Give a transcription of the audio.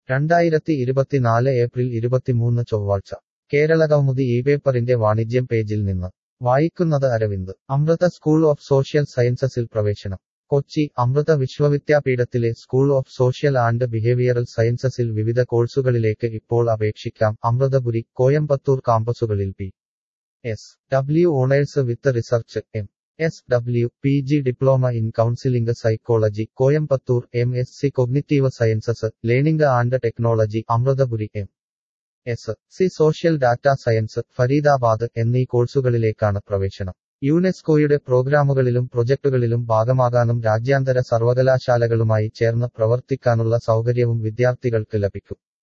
രണ്ടായിരത്തി ഇരുപത്തിനാല് ഏപ്രിൽ ഇരുപത്തിമൂന്ന് ചൊവ്വാഴ്ച കേരള കൗമുദി ഈ പേപ്പറിന്റെ വാണിജ്യം പേജിൽ നിന്ന് വായിക്കുന്നത് Aravind Amrita school of social സയൻസസിൽ പ്രവേശനം കൊച്ചി അമൃത വിശ്വവിദ്യാപീഠത്തിലെ school of social and behavioural സയൻസസിൽ വിവിധ കോഴ്സുകളിലേക്ക് ഇപ്പോൾ അപേക്ഷിക്കാം അമൃതപുരി കോയമ്പത്തൂർ കാമ്പസുകളിൽ P S W honours with research M S W P G diploma in counselling psychology Coimbatore M S C cognitive sciences learning and technology Amritapuri M S C social data science Faridabad എന്നീ കോഴ്സുകളിലേക്കാണ് പ്രവേശനം യുനെസ്കോയുടെ പ്രോഗ്രാമുകളിലും പ്രൊജക്ടുകളിലും ഭാഗമാകാനും രാജ്യാന്തര സർവകലാശാലകളുമായി ചേർന്ന് പ്രവർത്തിക്കാനുള്ള സൗകര്യവും വിദ്യാർത്ഥികൾക്ക് ലഭിക്കും